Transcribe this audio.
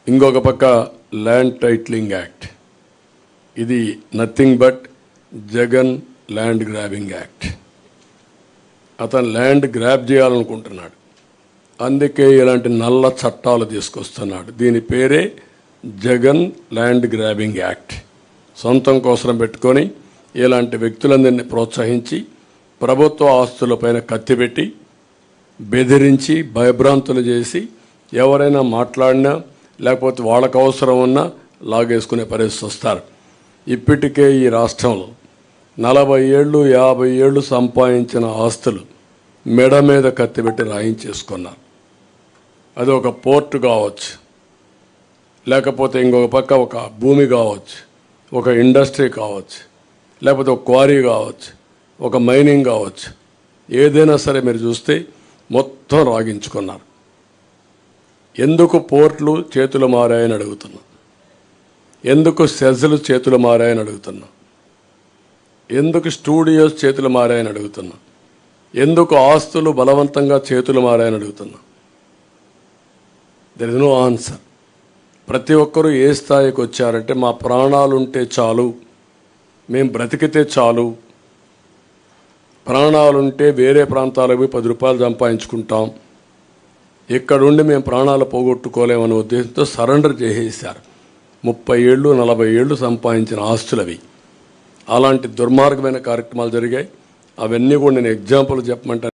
ఇంకొక పక్క land titling act ఇది nothing but Jagan land grabbing act అతను ల్యాండ్ గ్రాబ్ చేయాలనుకుంటున్నాడు అందుకే ఇలాంటి నల్ల చట్టాలు తీసుకొస్తున్నాడు దీని పేరే జగన్ ల్యాండ్ గ్రాబింగ్ యాక్ట్ సొంతం కోసం పెట్టుకొని ఇలాంటి వ్యక్తులందరినీ ప్రోత్సహించి ప్రభుత్వ ఆస్తులపైన కత్తిపెట్టి బెదిరించి భయభ్రాంతులు చేసి ఎవరైనా మాట్లాడినా లేకపోతే వాళ్ళకు అవసరం ఉన్నా లాగేసుకునే పరిస్థితి వస్తారు ఇప్పటికే ఈ రాష్ట్రంలో నలభై ఏళ్ళు యాభై ఏళ్ళు సంపాదించిన ఆస్తులు మెడ మీద కత్తిపెట్టి రాయించేసుకున్నారు అది ఒక పోర్టు కావచ్చు లేకపోతే ఇంకొక పక్క ఒక భూమి కావచ్చు ఒక ఇండస్ట్రీ కావచ్చు లేకపోతే ఒక క్వారీ కావచ్చు ఒక మైనింగ్ కావచ్చు ఏదైనా సరే మీరు చూస్తే మొత్తం రాగించుకున్నారు ఎందుకు పోర్ట్లు చేతులు మారాయని అడుగుతున్నా ఎందుకు సెజ్లు చేతులు మారాయని అడుగుతున్నా ఎందుకు స్టూడియోస్ చేతులు మారాయని అడుగుతున్నా ఎందుకు ఆస్తులు బలవంతంగా చేతులు మారాయని అడుగుతున్నా దర్ ఇస్ నో ఆన్సర్ ప్రతి ఒక్కరూ ఏ స్థాయికి వచ్చారంటే మా ప్రాణాలు ఉంటే చాలు మేము బ్రతికితే చాలు ప్రాణాలుంటే వేరే ప్రాంతాలకు పోయి పది రూపాయలు సంపాదించుకుంటాం ఇక్కడుండి మేము ప్రాణాలు పోగొట్టుకోలేమనే ఉద్దేశంతో సరెండర్ చేసేసారు ముప్పై ఏళ్ళు నలభై ఏళ్ళు సంపాదించిన ఆస్తులవి అలాంటి దుర్మార్గమైన కార్యక్రమాలు జరిగాయి అవన్నీ కూడా నేను ఎగ్జాంపుల్ చెప్పమంటే